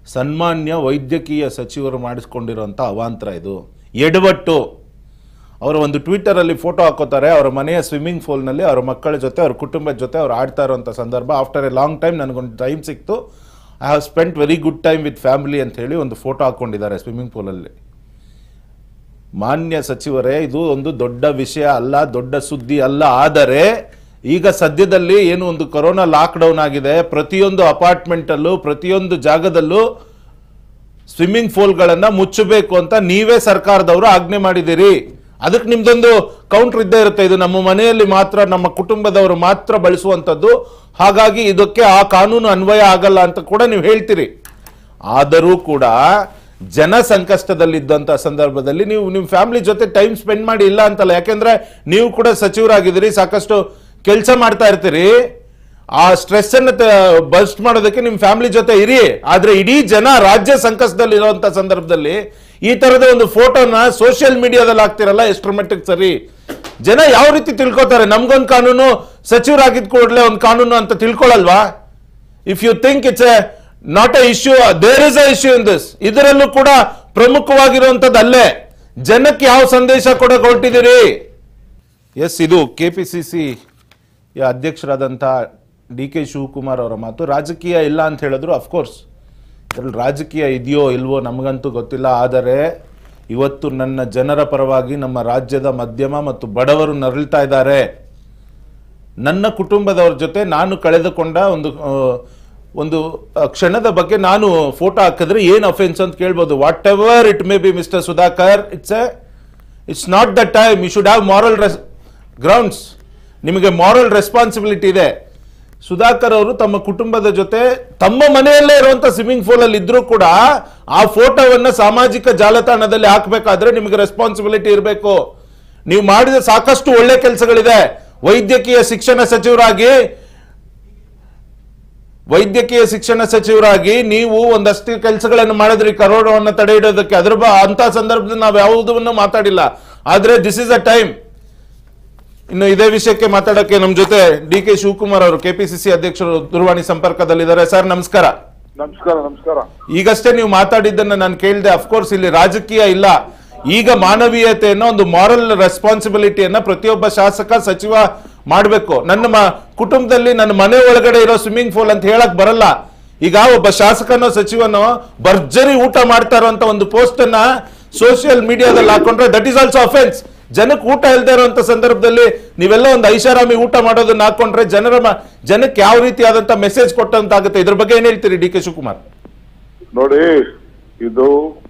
ಸನ್ಮಾನ್ಯ ವೈದ್ಯಕೀಯ ಸಚಿವರು ಮಾಡಿಸ್ಕೊಂಡಿರೋಂಥ ಅವಾಂತರ ಇದು ಎಡವಟ್ಟು ಅವರ ಒಂದು ಟ್ವಿಟರಲ್ಲಿ ಫೋಟೋ ಹಾಕೋತಾರೆ ಅವರ ಮನೆಯ ಸ್ವಿಮ್ಮಿಂಗ್ ಪೂಲ್ನಲ್ಲಿ ಅವರ ಮಕ್ಕಳ ಜೊತೆ ಅವ್ರ ಕುಟುಂಬದ ಜೊತೆ ಅವ್ರು ಆಡ್ತಾ ಇರೋಂಥ ಸಂದರ್ಭ ಆಫ್ಟರ್ ಎ ಲಾಂಗ್ ಟೈಮ್ ನನಗೊಂದು ಟೈಮ್ ಸಿಕ್ತು I have spent very good time with family ಅಂತ ಹೇಳಿ ಒಂದು ಫೋಟೋ ಹಾಕ್ಕೊಂಡಿದ್ದಾರೆ ಸ್ವಿಮ್ಮಿಂಗ್ ಪೂಲಲ್ಲಿ ಮಾನ್ಯ ಸಚಿವರೇ ಇದು ಒಂದು ದೊಡ್ಡ ವಿಷಯ ಅಲ್ಲ ದೊಡ್ಡ ಸುದ್ದಿ ಅಲ್ಲ ಆದರೆ ಈಗ ಸದ್ಯದಲ್ಲಿ ಏನು ಒಂದು ಕೊರೋನಾ ಲಾಕ್ಡೌನ್ ಆಗಿದೆ ಪ್ರತಿಯೊಂದು ಅಪಾರ್ಟ್ಮೆಂಟಲ್ಲೂ ಪ್ರತಿಯೊಂದು ಜಾಗದಲ್ಲೂ ಸ್ವಿಮ್ಮಿಂಗ್ ಪೂಲ್ಗಳನ್ನು ಮುಚ್ಚಬೇಕು ಅಂತ ನೀವೇ ಸರ್ಕಾರದವರು ಆಜ್ಞೆ ಮಾಡಿದ್ದೀರಿ ಅದಕ್ಕೆ ನಿಮ್ದೊಂದು ಕೌಂಟರ್ ಇದ್ದೇ ಇರುತ್ತೆ ಇದು ನಮ್ಮ ಮನೆಯಲ್ಲಿ ಮಾತ್ರ ನಮ್ಮ ಕುಟುಂಬದವರು ಮಾತ್ರ ಬಳಸುವಂಥದ್ದು ಹಾಗಾಗಿ ಇದಕ್ಕೆ ಆ ಕಾನೂನು ಅನ್ವಯ ಆಗಲ್ಲ ಅಂತ ಕೂಡ ನೀವು ಹೇಳ್ತೀರಿ ಆದರೂ ಕೂಡ ಜನ ಸಂಕಷ್ಟದಲ್ಲಿದ್ದಂಥ ಸಂದರ್ಭದಲ್ಲಿ ನೀವು ನಿಮ್ಮ ಫ್ಯಾಮಿಲಿ ಜೊತೆ ಟೈಮ್ ಸ್ಪೆಂಡ್ ಮಾಡಿ ಇಲ್ಲ ಅಂತಲ್ಲ ಯಾಕೆಂದ್ರೆ ನೀವು ಕೂಡ ಸಚಿವರಾಗಿದ್ದೀರಿ ಸಾಕಷ್ಟು ಕೆಲಸ ಮಾಡ್ತಾ ಇರ್ತೀರಿ ಆ ಸ್ಟ್ರೆಸ್ ಅನ್ನು ಬಸ್ಟ್ ಮಾಡೋದಕ್ಕೆ ನಿಮ್ಮ ಫ್ಯಾಮಿಲಿ ಜೊತೆ ಇರಿ ಆದ್ರೆ ಇಡೀ ಜನ ರಾಜ್ಯ ಸಂಕಷ್ಟದಲ್ಲಿ ಇರುವಂತ ಸಂದರ್ಭದಲ್ಲಿ ಈ ತರದ ಒಂದು ಫೋಟೋನ ಸೋಷಿಯಲ್ ಮೀಡಿಯಾದಲ್ಲಿ ಹಾಕ್ತಿರಲ್ಲ ಎಷ್ಟರ ಮಟ್ಟಿಗೆ ಸರಿ ಜನ ಯಾವ ರೀತಿ ತಿಳ್ಕೊತಾರೆ ನಮ್ಗೊಂದು ಕಾನೂನು ಸಚಿವರಾಗಿದ್ ಕೂಡಲೇ ಒಂದು ಕಾನೂನು ಅಂತ ತಿಳ್ಕೊಳಲ್ವಾ if you think it's a not a issue there is a issue in this ಇದರಲ್ಲೂ ಕೂಡ ಪ್ರಮುಖವಾಗಿರುವಂತದ್ದು ಅಲ್ಲೇ ಜನಕ್ಕೆ ಯಾವ ಸಂದೇಶ ಕೊಡಕ್ಕೆ ಹೊರಟಿದ್ದೀರಿ ಎಸ್ ಇದು ಕೆ ಪಿ ಸಿ ಸಿ ಅಧ್ಯಕ್ಷರಾದಂಥ ಡಿ ಕೆ ಶಿವಕುಮಾರ್ ಅವರ ಮಾತು ರಾಜಕೀಯ ಇಲ್ಲ ಅಂತ ಹೇಳಿದ್ರು ಅಫ್ಕೋರ್ಸ್ ಇದ್ರಲ್ಲಿ ರಾಜಕೀಯ ಇದೆಯೋ ಇಲ್ವೋ ನಮಗಂತೂ ಗೊತ್ತಿಲ್ಲ ಆದರೆ ಇವತ್ತು ನನ್ನ ಜನರ ಪರವಾಗಿ ನಮ್ಮ ರಾಜ್ಯದ ಮಧ್ಯಮ ಮತ್ತು ಬಡವರು ನರಳ್ತಾ ಇದ್ದಾರೆ ನನ್ನ ಕುಟುಂಬದವ್ರ ಜೊತೆ ನಾನು ಕಳೆದುಕೊಂಡ ಒಂದು ಆ, ಒಂದು ಆ, ಕ್ಷಣದ ಬಗ್ಗೆ ನಾನು ಫೋಟೋ ಹಾಕಿದ್ರೆ ಏನು ಅಫೆನ್ಸ್ ಅಂತ ಕೇಳ್ಬೋದು whatever it may be mister Sudhakar it's a it's not the time you should have moral res grounds ನಿಮಗೆ ಮಾರಲ್ ರೆಸ್ಪಾನ್ಸಿಬಿಲಿಟಿ ಇದೆ ಸುಧಾಕರ್ ಅವರು ತಮ್ಮ ಕುಟುಂಬದ ಜೊತೆ ತಮ್ಮ ಮನೆಯಲ್ಲೇ ಇರುವಂತ ಸ್ವಿಮ್ಮಿಂಗ್ ಪೂಲ್ ಅಲ್ಲಿ ಇದ್ರೂ ಕೂಡ ಆ ಫೋಟೋವನ್ನ ಸಾಮಾಜಿಕ ಜಾಲತಾಣದಲ್ಲಿ ಹಾಕಬೇಕಾದ್ರೆ ನಿಮಗೆ ರೆಸ್ಪಾನ್ಸಿಬಿಲಿಟಿ ಇರಬೇಕು ನೀವು ಮಾಡಿದ ಸಾಕಷ್ಟು ಒಳ್ಳೆ ಕೆಲಸಗಳಿದೆ ವೈದ್ಯಕೀಯ ಶಿಕ್ಷಣ ಸಚಿವರಾಗಿ ವೈದ್ಯಕೀಯ ಶಿಕ್ಷಣ ಸಚಿವರಾಗಿ ನೀವು ಒಂದಷ್ಟು ಕೆಲಸಗಳನ್ನು ಮಾಡಿದ್ರಿ ಕರೋನಾವನ್ನು ತಡೆ ಹಿಡೋದಕ್ಕೆ ಅದ್ರ ಬ ಅಂತ ಸಂದರ್ಭದಲ್ಲಿ ನಾವು ಯಾವುದನ್ನು ಮಾತಾಡಿಲ್ಲ ಆದ್ರೆ ದಿಸ್ ಇಸ್ ಅ ಟೈಮ್ ಇನ್ನು ಇದೇ ವಿಷಯಕ್ಕೆ ಮಾತಾಡಕ್ಕೆ ನಮ್ಮ ಜೊತೆ ಡಿ ಕೆ ಶಿವಕುಮಾರ್ ಅವರು ಕೆಪಿಸಿಸಿ ಅಧ್ಯಕ್ಷರು ದೂರವಾಣಿ ಸಂಪರ್ಕದಲ್ಲಿದ್ದಾರೆ ಸರ್ ನಮಸ್ಕಾರ ನಮಸ್ಕಾರ ನಮಸ್ಕಾರ ಈಗಷ್ಟೇ ನೀವು ಮಾತಾಡಿದ್ದನ್ನ ನಾನು ಕೇಳಿದೆ ಅಫ್ಕೋರ್ಸ್ ಇಲ್ಲಿ ರಾಜಕೀಯ ಇಲ್ಲ ಈಗ ಮಾನವೀಯತೆಯನ್ನ ಒಂದು ಮಾರಲ್ ರೆಸ್ಪಾನ್ಸಿಬಿಲಿಟಿಯನ್ನ ಪ್ರತಿಯೊಬ್ಬ ಶಾಸಕ ಸಚಿವ ಮಾಡಬೇಕು ನನ್ನ ಮ- ಕುಟುಂಬದಲ್ಲಿ ನನ್ನ ಮನೆ ಒಳಗಡೆ ಇರೋ ಸ್ವಿಮ್ಮಿಂಗ್ ಪೂಲ್ ಅಂತ ಹೇಳಕ್ ಬರಲ್ಲ ಈಗ ಒಬ್ಬ ಶಾಸಕನೋ ಸಚಿವನೋ ಭರ್ಜರಿ ಊಟ ಮಾಡ್ತಾ ಇರುವಂತ ಒಂದು ಪೋಸ್ಟ್ ಅನ್ನ ಸೋಷಿಯಲ್ ಮೀಡಿಯಾದಲ್ಲಿ ಹಾಕೊಂಡ್ರೆ ದಟ್ ಈಸ್ ಆಲ್ಸೋ ಅಫೆನ್ಸ್ ಜನಕ್ಕೆ ಊಟ ಇಲ್ದೇ ಇರುವಂತ ಸಂದರ್ಭದಲ್ಲಿ ನೀವೆಲ್ಲ ಒಂದು ಐಷಾರಾಮಿ ಊಟ ಮಾಡೋದನ್ನ ಹಾಕೊಂಡ್ರೆ ಜನರ ಮ- ಜನಕ್ಕೆ ಯಾವ ರೀತಿಯಾದಂತ ಮೆಸೇಜ್ ಕೊಟ್ಟಂತಾಗುತ್ತೆ ಇದ್ರ ಬಗ್ಗೆ ಏನ್ ಹೇಳ್ತೀರಿ ಡಿ ಕೆ ಶಿವಕುಮಾರ್ ನೋಡಿ ಇದು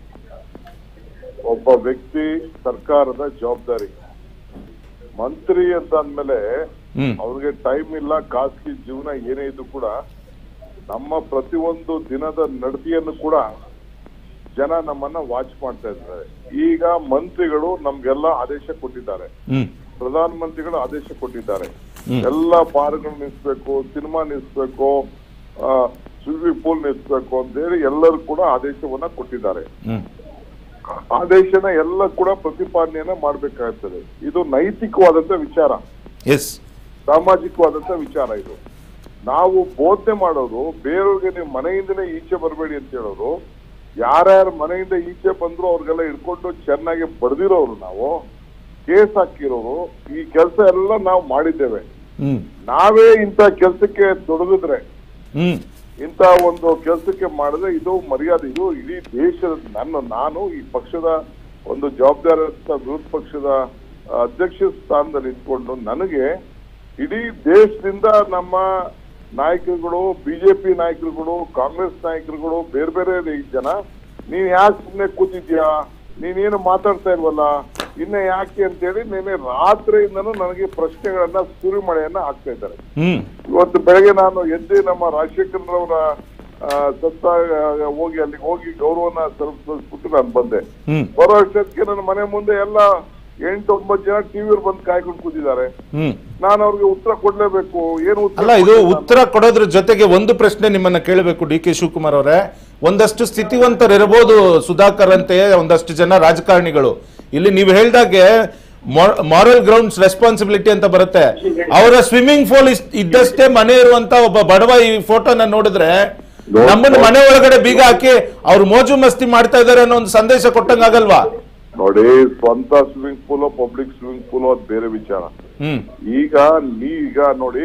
ಒಬ್ಬ ವ್ಯಕ್ತಿ ಸರ್ಕಾರದ ಜವಾಬ್ದಾರಿ ಮಂತ್ರಿ ಅಂತ ಅಂದ್ಮೇಲೆ ಹ್ಮ್ ಅವ್ರಿಗೆ ಟೈಮ್ ಇಲ್ಲ ಖಾಸಗಿ ಜೀವನ ಏನೇ ಇದ್ದು ಕೂಡ ನಮ್ಮ ಪ್ರತಿಯೊಂದು ದಿನದ ನಡತೆಯನ್ನು ಕೂಡ ಜನ ನಮ್ಮನ್ನ ವಾಚ್ ಮಾಡ್ತಾ ಇದ್ದಾರೆ ಈಗ ಮಂತ್ರಿಗಳು ನಮ್ಗೆಲ್ಲ ಆದೇಶ ಕೊಟ್ಟಿದ್ದಾರೆ ಹ್ಮ್ ಪ್ರಧಾನ ಮಂತ್ರಿಗಳು ಆದೇಶ ಕೊಟ್ಟಿದ್ದಾರೆ ಹ್ಮ್. ಎಲ್ಲ ಬಾರ್ಗಳು ನಿಲ್ಸ್ಬೇಕು ಸಿನಿಮಾ ನಿಲ್ಸ್ಬೇಕು ಸ್ವಿಮ್ಮಿಂಗ್ ಪೂಲ್ ನಿಲ್ಸ್ಬೇಕು ಅಂತ ಹೇಳಿ ಎಲ್ಲರೂ ಕೂಡ ಆದೇಶವನ್ನ ಕೊಟ್ಟಿದ್ದಾರೆ ಹ್ಮ್ ಆದೇಶನ ಎಲ್ಲ ಕೂಡ ಪ್ರತಿಪಾದನೆಯನ್ನ ಮಾಡ್ಬೇಕಾಗ್ತದೆ ಇದು ನೈತಿಕವಾದಂತ ವಿಚಾರ ಎಸ್ ಸಾಮಾಜಿಕವಾದಂತ ವಿಚಾರ ಇದು ನಾವು ಬೋಧನೆ ಮಾಡೋದು ಬೇರೆಯವ್ರಿಗೆ ನೀವು ಮನೆಯಿಂದನೇ ಈಚೆ ಬರಬೇಡಿ ಅಂತ ಹೇಳೋರು ಯಾರ್ಯಾರ ಮನೆಯಿಂದ ಈಚೆ ಬಂದ್ರು ಅವ್ರಿಗೆಲ್ಲ ಹಿಡ್ಕೊಂಡು ಚೆನ್ನಾಗಿ ಬಡ್ದಿರೋರು ನಾವು ಕೇಸ್ ಹಾಕಿರೋರು ಈ ಕೆಲಸ ಎಲ್ಲ ನಾವು ಮಾಡಿದ್ದೇವೆ ಹ್ಮ್ ನಾವೇ ಇಂಥ ಕೆಲಸಕ್ಕೆ ತೊಡಗಿದ್ರೆ ಹ್ಮ್ ಇಂಥ ಒಂದು ಕೆಲಸಕ್ಕೆ ಮಾಡಿದ್ರೆ ಇದು ಮರ್ಯಾದೆ ಇದು ಇಡೀ ದೇಶದ ನನ್ನ ನಾನು ಈ ಪಕ್ಷದ ಒಂದು ಜವಾಬ್ದಾರಿ ವಿರೋಧ ಪಕ್ಷದ ಆ, ಅಧ್ಯಕ್ಷ ಸ್ಥಾನದಲ್ಲಿ ಇಟ್ಕೊಂಡು ನನಗೆ ಇಡೀ ದೇಶದಿಂದ ನಮ್ಮ ನಾಯಕರುಗಳು ಬಿಜೆಪಿ ನಾಯಕರುಗಳು ಕಾಂಗ್ರೆಸ್ ನಾಯಕರುಗಳು ಬೇರೆ ಬೇರೆ ಈ ಜನ ನೀನ್ ಯಾಕೆ ಸುಮ್ಮನೆ ಕೂತಿದ್ಯಾ ನೀನೇನು ಮಾತಾಡ್ತಾ ಇಲ್ವಲ್ಲ ಇನ್ನ ಯಾಕೆ ಅಂತೇಳಿ ನಿನ್ನೆ ರಾತ್ರಿಯಿಂದನೂ ನನಗೆ ಪ್ರಶ್ನೆಗಳನ್ನ ಸುರಿಮಳೆಯನ್ನ ಹಾಕ್ತಾ ಇದ್ದಾರೆ ಹ್ಮ್ ಇವತ್ತು ಬೆಳಗ್ಗೆ ನಾನು ಎದ್ದು ನಮ್ಮ ರಾಜಶೇಖರರವರ ಸತ್ತ ಹೋಗಿ ಅಲ್ಲಿಗೆ ಹೋಗಿ ಗೌರವನ ಸಲ್ಲಿಸ್ಬಿಟ್ಟು ನಾನು ಬಂದೆ ಹ್ಮ್ ಬರೋ ಅಷ್ಟೊತ್ತಿಗೆ ನನ್ನ ಮನೆ ಮುಂದೆ ಎಲ್ಲ ಎಂಟು ಒಂಬತ್ತು ಜನ ಟಿವಿಯವ್ರು ಬಂದು ಕಾಯ್ಕೊಂಡು ಕೂತಿದ್ದಾರೆ ಹ್ಮ್ ನಾನು ಅವ್ರಿಗೆ ಉತ್ತರ ಕೊಡ್ಲೇಬೇಕು ಏನು ಉತ್ತರ ಅಲ್ಲ ಇದು ಕೊಡ್ಲಿ ನಾನು? ಉತ್ತರ ಕೊಡೋದ್ರ ಜೊತೆಗೆ ಒಂದು ಪ್ರಶ್ನೆ ನಿಮ್ಮನ್ನ ಕೇಳಬೇಕು ಡಿ ಕೆ ಶಿವಕುಮಾರ್ ಅವರೇ ಒಂದಷ್ಟು ಸ್ಥಿತಿವಂತರಿರಬಹುದು ಸುಧಾಕರ್ ಅಂತೆಯೇ ಒಂದಷ್ಟು ಜನ ರಾಜಕಾರಣಿಗಳು ಇಲ್ಲಿ ನೀವು ಹೇಳ್ದಾಗೆ ಮಾರಲ್ ಗ್ರೌಂಡ್ಸ್ ರೆಸ್ಪಾನ್ಸಿಬಿಲಿಟಿ ಅಂತ ಬರುತ್ತೆ ಅವರ ಸ್ವಿಮ್ಮಿಂಗ್ ಪೂಲ್ ಇದ್ದಷ್ಟೇ ಮನೆ ಇರುವಂತ ಒಬ್ಬ ಬಡವ ಈ ಫೋಟೋನ ನೋಡಿದ್ರೆ ನೋಡ್- ನಮ್ಮನ್ನ ಮನೆ ಒಳಗಡೆ ಬೀಗ ಹಾಕಿ ಅವ್ರು ಮೋಜು ಮಸ್ತಿ ಮಾಡ್ತಾ ಇದಾರೆ ಅನ್ನೋ ಒಂದು ಸಂದೇಶ ಕೊಟ್ಟಂಗಾಗಲ್ವಾ ನೋಡಿ ಸ್ವಂತ swimming pool public swimming pool ಅದು ಬೇರೆ ವಿಚಾರ ಹ್ಮ್ ಈಗ ನೀ ಈಗ ನೋಡಿ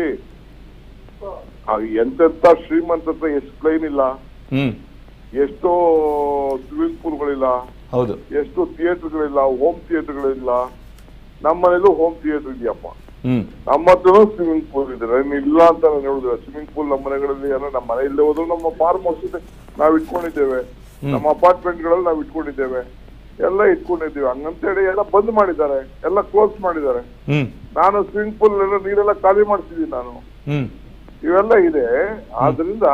ಆ ಎಂತೆಂತ ಶ್ರೀಮಂತತ್ರ ಎಷ್ಟು ಪ್ಲೇನ್ ಇಲ್ಲ ಹ್ಮ್ ಎಷ್ಟೋ ಸ್ವಿಮ್ಮಿಂಗ್ ಪೂಲ್ಗಳಿಲ್ಲ ಹೌದು ಎಷ್ಟು ಥಿಯೇಟರ್ಗಳಿಲ್ಲ ಹೋಮ್ ಥಿಯೇಟರ್ಗಳಿಲ್ಲ ನಮ್ಮ ಮನೇಲೂ ಹೋಮ್ ಥಿಯೇಟರ್ ಇದೆಯಪ್ಪ ಹ್ಮ್ ನಮ್ಮ ಹತ್ರನೂ ಸ್ವಿಮ್ಮಿಂಗ್ ಪೂಲ್ ಇದೆ ನಾನು ಇಲ್ಲ ಅಂತ ನಾನು ಹೇಳುದಿಲ್ಲ ಸ್ವಿಮ್ಮಿಂಗ್ ಪೂಲ್ ನಮ್ಮ ಮನೆಗಳಲ್ಲಿ ಏನೋ ನಮ್ಮ ಮನೆ ಇಲ್ಲದೆ ಹೋದ್ರು ನಮ್ಮ ಫಾರ್ಮ್ ಹೌಸ್ ಇದೆ ನಾವು ಇಟ್ಕೊಂಡಿದ್ದೇವೆ ನಮ್ಮ ಅಪಾರ್ಟ್ಮೆಂಟ್ ಗಳಲ್ಲಿ ನಾವು ಇಟ್ಕೊಂಡಿದ್ದೇವೆ ಎಲ್ಲ ಇಟ್ಕೊಂಡಿದ್ದೀವಿ ಹಂಗಂತೇಳಿ ಎಲ್ಲ ಬಂದ್ ಮಾಡಿದ್ದಾರೆ ಎಲ್ಲ ಕ್ಲೋಸ್ ಮಾಡಿದ್ದಾರೆ ಹ್ಮ್ ನಾನು ಸ್ವಿಮ್ಮಿಂಗ್ ಪೂಲ್ ಎಲ್ಲ ನೀರೆಲ್ಲ ಖಾಲಿ ಮಾಡ್ತಿದ್ದೀನಿ ನಾನು ಹ್ಮ್ ಇವೆಲ್ಲ ಇದೆ ಆದ್ರಿಂದ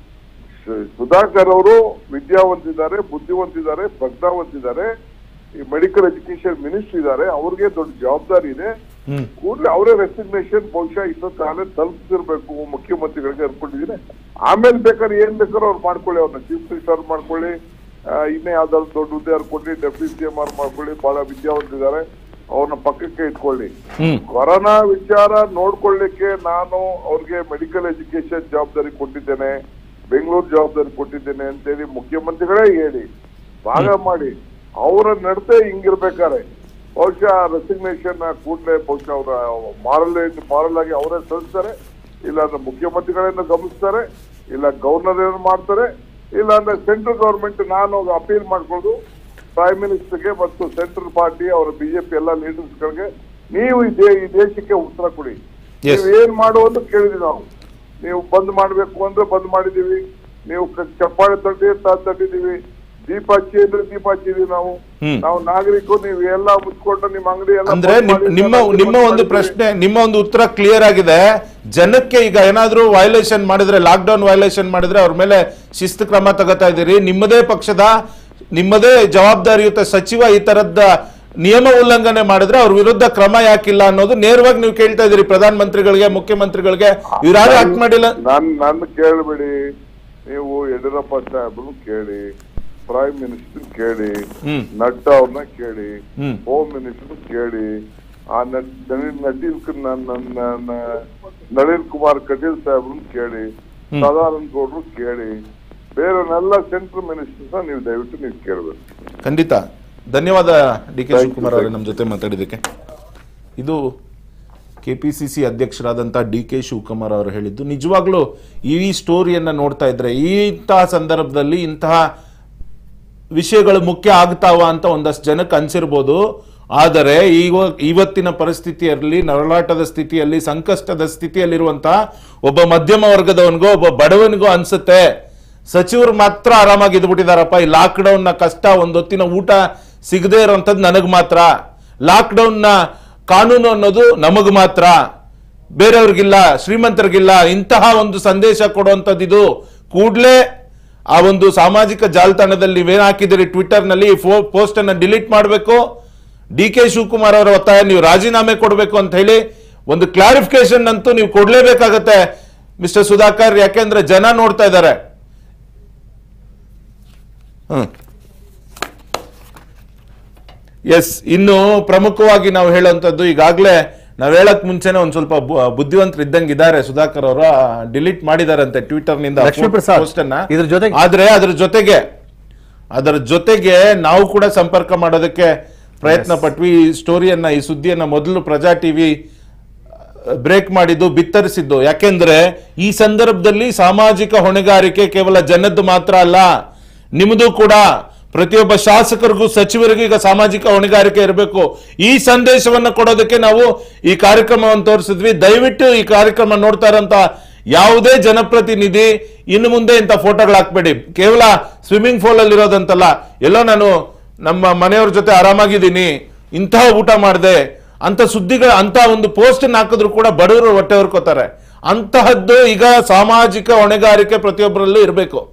ಸು- ಸುಧಾಕರ್ ಅವರು ವಿದ್ಯಾವಂತಿದ್ದಾರೆ ಬುದ್ಧಿವಂತಿದ್ದಾರೆ ಪ್ರಜ್ಞಾವಂತಿದ್ದಾರೆ ಈ ಮೆಡಿಕಲ್ ಎಜುಕೇಶನ್ ಮಿನಿಸ್ಟರ್ ಇದ್ದಾರೆ ಅವ್ರಿಗೆ ದೊಡ್ಡ ಜವಾಬ್ದಾರಿ ಇದೆ ಹ್ಮ್ ಕೂಡಲೇ ಅವರೇ ರೆಸಿಗ್ನೇಷನ್ ಬಹುಶಃ ಇಷ್ಟೊತ್ತಾಗಲೇ ತಲುಪಿಸಿರ್ಬೇಕು ಮುಖ್ಯಮಂತ್ರಿಗಳಿಗೆ ಅನ್ಕೊಂಡಿದ್ದೀನಿ ಆಮೇಲೆ ಬೇಕಾದ್ರೆ ಏನ್ ಬೇಕಾದ್ರೂ ಅವ್ರು ಮಾಡ್ಕೊಳ್ಳಿ ಅವ್ರನ್ನ ಚೀಫ್ ಮಿನಿಸ್ಟರ್ ಮಾಡ್ಕೊಳ್ಳಿ ಆ, ಇನ್ನೇ ಯಾವ್ದಾದ್ರು ದೊಡ್ಡ ಹುದ್ದೆ ಕೊಡ್ಲಿ ಡೆಪ್ಯೂಟಿ ಸಿ ಎಂ ಆರ್ ಮಾಡ್ಕೊಳ್ಳಿ ಬಹಳ ವಿದ್ಯಾವಂತಿದ್ದಾರೆ ಅವ್ರನ್ನ ಪಕ್ಕಕ್ಕೆ ಇಟ್ಕೊಳ್ಳಿ ಹ್ಮ್ ಕೊರೋನಾ ವಿಚಾರ ನೋಡ್ಕೊಳ್ಳಿಕ್ಕೆ ನಾನು ಅವ್ರಿಗೆ ಮೆಡಿಕಲ್ ಎಜುಕೇಶನ್ ಜವಾಬ್ದಾರಿ ಕೊಟ್ಟಿದ್ದೇನೆ ಬೆಂಗಳೂರು ಜವಾಬ್ದಾರಿ ಕೊಟ್ಟಿದ್ದೇನೆ ಅಂತೇಳಿ ಮುಖ್ಯಮಂತ್ರಿಗಳೇ ಹೇಳಿ ಭಾಗ ಮಾಡಿ ಅವರ ನಡತೆ ಹಿಂಗಿರ್ಬೇಕಾರೆ ಬಹುಶಃ ರೆಸಿಗ್ನೇಷನ್ ಕೂಡಲೇ ಬಹುಶಃ ಅವರ ಮಾರಲ್ ಮಾರಲ್ ಆಗಿ ಅವರೇ ಸಲ್ಲಿಸ್ತಾರೆ ಇಲ್ಲ ಅಂದ್ರೆ ಮುಖ್ಯಮಂತ್ರಿಗಳನ್ನ ಗಮನಿಸ್ತಾರೆ ಇಲ್ಲ ಗವರ್ನರ್ ಏನು ಮಾಡ್ತಾರೆ ಇಲ್ಲ ಅಂದ್ರೆ ಸೆಂಟ್ರಲ್ ಗವರ್ಮೆಂಟ್ ನಾನು ಅಪೀಲ್ ಮಾಡ್ಕೊಳ್ಳೋದು ಪ್ರೈಮ್ ಮಿನಿಸ್ಟರ್ಗೆ ಮತ್ತು ಸೆಂಟ್ರಲ್ ಪಾರ್ಟಿ ಅವರ ಬಿಜೆಪಿ ಎಲ್ಲ ಲೀಡರ್ಸ್ಗಳಿಗೆ ನೀವು ಈ ದೇ- ಈ ದೇಶಕ್ಕೆ ಉತ್ತರ ಕೊಡಿ Yes. ನೀವು ಏನ್ ಮಾಡುವಂತ ಕೇಳಿದ್ವಿ ನಾವು ನೀವು ಬಂದ್ ಮಾಡ್ಬೇಕು ಅಂದ್ರೆ ಬಂದ್ ಮಾಡಿದೀವಿ ನೀವು ಕ- ಚಪ್ಪಾಳೆ ತಟ್ಟಿ ತ- ತಟ್ಟಿದೀವಿ ದೀಪ ಹಚ್ಚಿ ಅಂದ್ರೆ ದೀಪ ಹಚ್ಚಿದೀವಿ ನಾವು ಹ್ಮ್. ನಾವು ನಾಗರಿಕರು ನೀವು ಎಲ್ಲ ಮುಚ್ಕೊಂಡು ನಿಮ್ಮ ಅಂಗಡಿ ಎಲ್ಲ ಅಂದ್ರೆ ಬಂದ್ ನಿಮ್- ಮಾಡಿ ನಿಮ್ಮ ನಾವು ನಿಮ್ಮ ಬಂದ್ ಒಂದು ಮಾಡಿದ್ವಿ. ಪ್ರಶ್ನೆ ನಿಮ್ಮ ಒಂದು ಉತ್ತರ ಕ್ಲಿಯರ್ ಆಗಿದೆ ಜನಕ್ಕೆ ಈಗ ಏನಾದ್ರೂ ವೈಲೇಷನ್ ಮಾಡಿದ್ರೆ ಲಾಕ್ ಡೌನ್ ವೈಲೇಷನ್ ಮಾಡಿದ್ರೆ ಅವ್ರ ಮೇಲೆ ಶಿಸ್ತು ಕ್ರಮ ತಗೋತಾ ಇದ್ದೀರಿ ನಿಮ್ಮದೇ ಪಕ್ಷದ ನಿಮ್ಮದೇ ಜವಾಬ್ದಾರಿಯುತ ಸಚಿವ ಈ ತರದ್ದ ನಿಯಮ ಉಲ್ಲಂಘನೆ ಮಾಡಿದ್ರೆ ಅವ್ರ ವಿರುದ್ಧ ಕ್ರಮ ಯಾಕಿಲ್ಲ ಅನ್ನೋದು ನೇರವಾಗಿ ನೀವು ಕೇಳ್ತಾ ಇದ್ದೀರಿ ಪ್ರಧಾನ ಮಂತ್ರಿಗಳಿಗೆ ಮುಖ್ಯಮಂತ್ರಿಗಳಿಗೆ ಇವ್ರಾರು ಆಕ್ಟ್ ಮಾಡಿಲ್ಲ ನನ್ ನನ್ನ ಕೇಳಬೇಡಿ ನೀವು ಯಡಿಯೂರಪ್ಪ ಸಾಹೇಬ್ರು ಕೇಳಿ ಪ್ರೈಮ್ ಮಿನಿಸ್ಟರ್ ಕೇಳಿ ಹ್ಮ್. ನಡ್ಡಾ ಅವ್ರನ್ನ ಕೇಳಿ ಹ್ಮ್. ಹೋಮ್ ಮಿನಿಸ್ಟರ್ ಕೇಳಿ ಆ ನಟ್- ನಳಿನ್ ನಟೀಲ್ ಕು- ನ- ನ- ನ- ನ- ನಳಿನ್ ಕುಮಾರ್ ಕಟೀಲ್ ಸಾಹೇಬ್ರನ್ನ ಕೇಳಿ ಸದಾನಂದ ಗೌಡ್ರು ಕೇಳಿ ಬೇರೆನೆಲ್ಲ ಸೆಂಟ್ರಲ್ ಮಿನಿಸ್ಟರ್ಸ್ ನೀವು ದಯವಿಟ್ಟು ನೀವು ಕೇಳಬೇಕು ಖಂಡಿತ ಧನ್ಯವಾದ D K Thank you, Shivakumar ಅವರೇ thank ನಮ್ಮ ಜೊತೆ ಮಾತಾಡಿದ್ದಕ್ಕೆ ಇದು ಕೆ ಪಿ ಸಿ ಸಿ ಅಧ್ಯಕ್ಷರಾದಂಥ ಡಿ ಕೆ ಶಿವಕುಮಾರ್ ಅವರು ಹೇಳಿದ್ದು ನಿಜವಾಗ್ಲೂ ಈ ಸ್ಟೋರಿಯನ್ನು ನೋಡ್ತಾ ಇದ್ರೆ ಈ ಇಂತಹ ಸಂದರ್ಭದಲ್ಲಿ ಇಂತಹ ವಿಷಯಗಳು ಮುಖ್ಯ ಆಗ್ತಾವ ಅಂತ ಒಂದಷ್ಟು ಜನಕ್ಕೆ ಅನ್ಸಿರ್ಬೋದು ಆದರೆ ಈಗ ಇವತ್ತಿನ ಪರಿಸ್ಥಿತಿಯಲ್ಲಿ ನರಳಾಟದ ಸ್ಥಿತಿಯಲ್ಲಿ ಸಂಕಷ್ಟದ ಸ್ಥಿತಿಯಲ್ಲಿರುವಂತಹ ಒಬ್ಬ ಮಧ್ಯಮ ವರ್ಗದವನಿಗೋ ಒಬ್ಬ ಬಡವನಿಗೋ ಅನ್ಸುತ್ತೆ ಸಚಿವರು ಮಾತ್ರ ಆರಾಮಾಗಿ ಇದ್ಬಿಟ್ಟಿದಾರಪ್ಪ ಈ ಲಾಕ್ಡೌನ್ ನ ಕಷ್ಟ ಒಂದೊತ್ತಿನ ಊಟ ಸಿಗದೆ ಇರೋಂಥದ್ದು ನನಗ್ ಮಾತ್ರ ಲಾಕ್ಡೌನ್ ನ ಕಾನೂನು ಅನ್ನೋದು ನಮಗ್ ಮಾತ್ರ ಬೇರೆಯವ್ರಿಗಿಲ್ಲ ಶ್ರೀಮಂತರಿಗಿಲ್ಲ ಇಂತಹ ಒಂದು ಸಂದೇಶ ಕೊಡುವಂಥದ್ದು ಇದು ಕೂಡಲೇ ಆ ಒಂದು ಸಾಮಾಜಿಕ ಜಾಲತಾಣದಲ್ಲಿ ನೀವೇನ್ ಹಾಕಿದಿರಿ ಟ್ವಿಟರ್ ನಲ್ಲಿ ಪೋಸ್ಟ್ ಅನ್ನ ಡಿಲೀಟ್ ಮಾಡಬೇಕು ಡಿ ಕೆ ಶಿವಕುಮಾರ್ ಅವರ ಒತ್ತಾಯ ನೀವು ರಾಜೀನಾಮೆ ಕೊಡಬೇಕು ಅಂತ ಹೇಳಿ ಒಂದು ಕ್ಲಾರಿಫಿಕೇಶನ್ ಅಂತೂ ನೀವು ಕೊಡ್ಲೇಬೇಕಾಗತ್ತೆ ಮಿಸ್ಟರ್ ಸುಧಾಕರ್ ಯಾಕೆಂದ್ರೆ ಜನ ನೋಡ್ತಾ ಇದ್ದಾರೆ ಹ್ಮ್ ಎಸ್ ಇನ್ನು ಪ್ರಮುಖವಾಗಿ ನಾವು ಹೇಳುವಂತದ್ದು ಈಗಾಗಲೇ ನಾವ್ ಹೇಳಕ್ ಮುಂಚೆನೆ ಒಂದ್ ಸ್ವಲ್ಪ ಬು- ಬುದ್ಧಿವಂತರು ಇದ್ದಂಗೆ ಇದ್ದಾರೆ ಸುಧಾಕರ್ ಅವರ ಡಿಲೀಟ್ ಮಾಡಿದಾರಂತೆ ಟ್ವಿಟರ್ ನಿಂದ ಲಕ್ಷ್ಮೀ ಪ್ರಸಾದ್, post ಅನ್ನ ಇದ್ರ ಜೊತೆಗೆ- ಆದ್ರೆ ಅದ್ರ ಜೊತೆಗೆ ಅದರ ಜೊತೆಗೆ ನಾವು ಕೂಡ ಸಂಪರ್ಕ ಮಾಡೋದಕ್ಕೆ ಪ್ರಯತ್ನ ಪಟ್ವಿ ಈ ಸ್ಟೋರಿಯನ್ನ ಈ ಸುದ್ದಿಯನ್ನ ಮೊದಲು ಪ್ರಜಾ ಟಿವಿ ಬ್ರೇಕ್ ಮಾಡಿದ್ದು ಬಿತ್ತರಿಸಿದ್ದು ಯಾಕೆಂದ್ರೆ ಈ ಸಂದರ್ಭದಲ್ಲಿ ಸಾಮಾಜಿಕ ಹೊಣೆಗಾರಿಕೆ ಕೇವಲ ಜನದ್ದು ಮಾತ್ರ ಅಲ್ಲ ನಿಮ್ಮದು ಕೂಡ ಪ್ರತಿಯೊಬ್ಬ ಶಾಸಕರಿಗೂ ಸಚಿವರಿಗೂ ಈಗ ಸಾಮಾಜಿಕ ಹೊಣೆಗಾರಿಕೆ ಇರಬೇಕು ಈ ಸಂದೇಶವನ್ನ ಕೊಡೋದಕ್ಕೆ ನಾವು ಈ ಕಾರ್ಯಕ್ರಮವನ್ನು ತೋರಿಸಿದ್ವಿ ದಯವಿಟ್ಟು ಈ ಕಾರ್ಯಕ್ರಮ ನೋಡ್ತಾ ಇರೋಂತ ಯಾವುದೇ ಜನಪ್ರತಿನಿಧಿ ಇನ್ನು ಮುಂದೆ ಇಂಥ ಫೋಟೋಗಳು ಹಾಕ್ಬೇಡಿ ಕೇವಲ ಸ್ವಿಮ್ಮಿಂಗ್ ಪೂಲ್ ಅಲ್ಲಿ ಇರೋದಂತಲ್ಲ ಎಲ್ಲೋ ನಾನು ನಮ್ಮ ಮನೆಯವ್ರ ಜೊತೆ ಆರಾಮಾಗಿದ್ದೀನಿ ಇಂತಹ ಊಟ ಮಾಡಿದೆ ಅಂತ ಸುದ್ದಿಗಳ ಅಂತ ಒಂದು ಪೋಸ್ಟ್ ಹಾಕಿದ್ರು ಕೂಡ ಬಡವರು ಹೊಟ್ಟೆ ಹೊರ್ಕೋತಾರೆ ಅಂತಹದ್ದು ಈಗ ಸಾಮಾಜಿಕ ಹೊಣೆಗಾರಿಕೆ ಪ್ರತಿಯೊಬ್ಬರಲ್ಲೂ ಇರಬೇಕು